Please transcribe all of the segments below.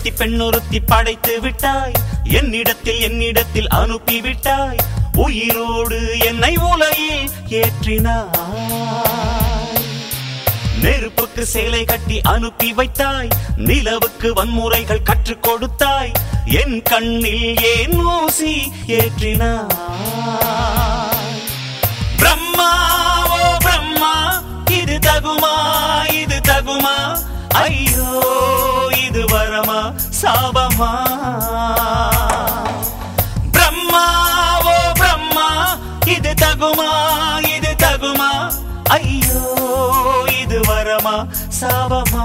பெண்ணொருத்தி பெண்ணொருத்தி படைத்து விட்டாய் என்னிடத்தில் என்னிடத்தில் அனுப்பி விட்டாய் உயிரோடு என்னை உலையில் ஏற்றினாய் நெருப்புக்கு சேலை கட்டி அனுப்பி வைத்தாய் நிலவுக்கு வன்முறைகள் கற்றுக் கொடுத்தாய் என் கண்ணில் ஏன் ஊசி ஏற்றினாய் பிரம்மா ஓ பிரம்மா இது தகுமா இது தகுமா ஐயோ இது வரமா சாபமா பிரம்மா ஓ பிரம்மா இது தகுமா இது தகுமா ஐயோ இது வரமா சாபமா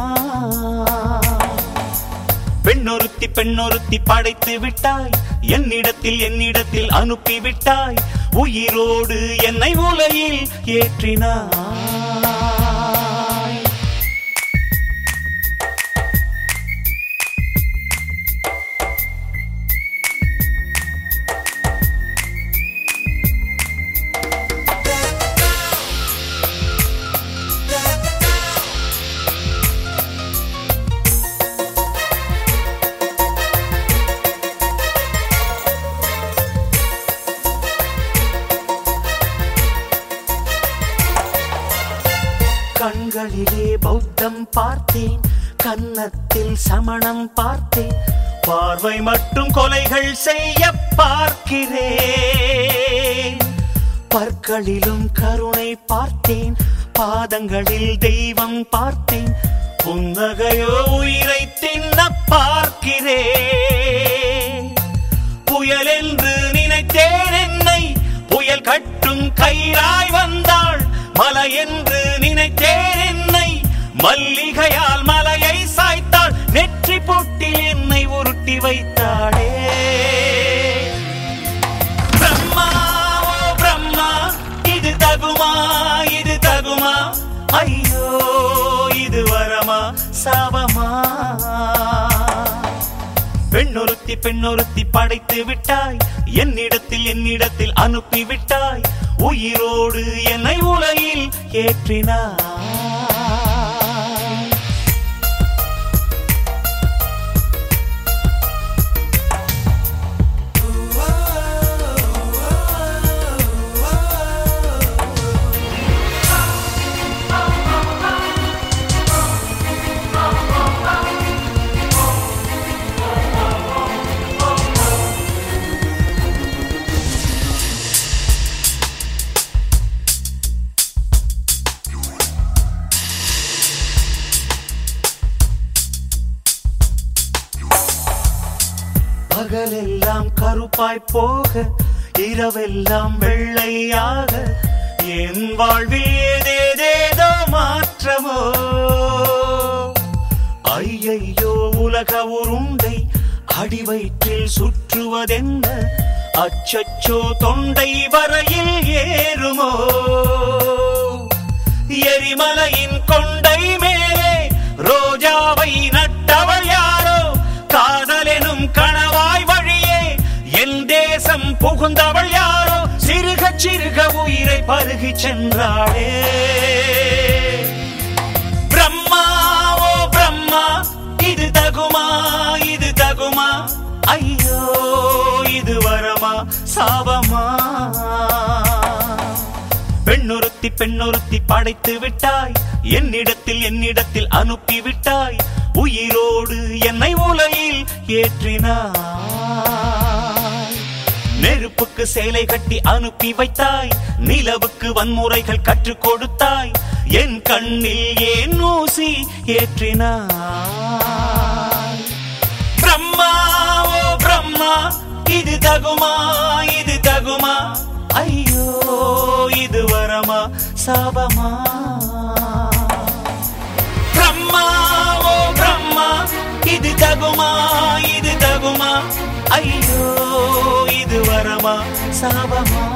பெண்ணொருத்தி பெண்ணொருத்தி படைத்து விட்டாய் என்னிடத்தில் என்னிடத்தில் அனுப்பி விட்டாய் உயிரோடு என்னை உலையில் ஏற்றினாய் கண்களிலே பௌத்தம் பார்த்தேன் கன்னத்தில் சமணம் பார்த்தேன் பார்வை மட்டும் கொலைகள் செய்ய பார்க்கிறேன் பற்களிலும் கருணை பார்த்தேன் பாதங்களில் தெய்வம் பார்த்தேன் புன்னகையோ உயிரை தின்ன பார்க்கிறேன் புயல் என்று நினைத்தேன் என்னை புயல் கட்டும் கயிறாய் வந்தாள் மலை என்று நினைத்தேன் என்னை மல்லிகையால் மலையை சாய்த்தாள் நெற்றி பொட்டில் என்னை உருட்டி வைத்தாளே பிரம்மா ஓ பிரம்மா இது தகுமா இது தகுமா ஐயோ இது வரமா சாபமா பெண்ணொருத்தி பெண்ணொருத்தி படைத்து விட்டாய் என்னிடத்தில் என்னிடத்தில் அனுப்பி விட்டாய் உயிரோடு என்னை உலகில் ஏற்றினாய் பகலெல்லாம் கருப்பாய் போக இரவெல்லாம் வெள்ளையாக என் வாழ்வில் ஏதேதேதோ மாற்றமோ ஐயையோ உலக உருண்டை அடிவயிற்றில் சுற்றுவதென்ன அச்சச்சோ தொண்டை வரையில் ஏறுமோ எரிமலையின் கொண்டை மேலே ரோஜாவை நட்டவள் யாரோ காதலெனும் கணவாய் வழியே என் தேசம் புகுந்தவள் யாரோ சிறுக சிறுக உயிரை பருகி சென்றாளே பிரம்மா ஓ பிரம்மா இது தகுமா இது தகுமா ஐயோ இது வரமா சாபமா பெண்ணொருத்தி பெண்ணொருத்தி படைத்து விட்டாய் என்னிடத்தில் என்னிடத்தில் அனுப்பி விட்டாய் உயிரோடு என்னை உலையில் ஏற்றினாய் நெருப்புக்கு சேலை கட்டி அனுப்பி வைத்தாய் நிலவுக்கு வன்முறைகள் கற்றுக் கொடுத்தாய் என் கண்ணில் ஏன் ஊசி ஏற்றினாய் பிரம்மா ஓ பிரம்மா இது தகுமா இது தகுமா ஐயோ இது வரமா சாபமா பிரம்மா ஓ பிரம்மா இது தகுமா இது தகுமா ஐயோ இது வரமா சாபமா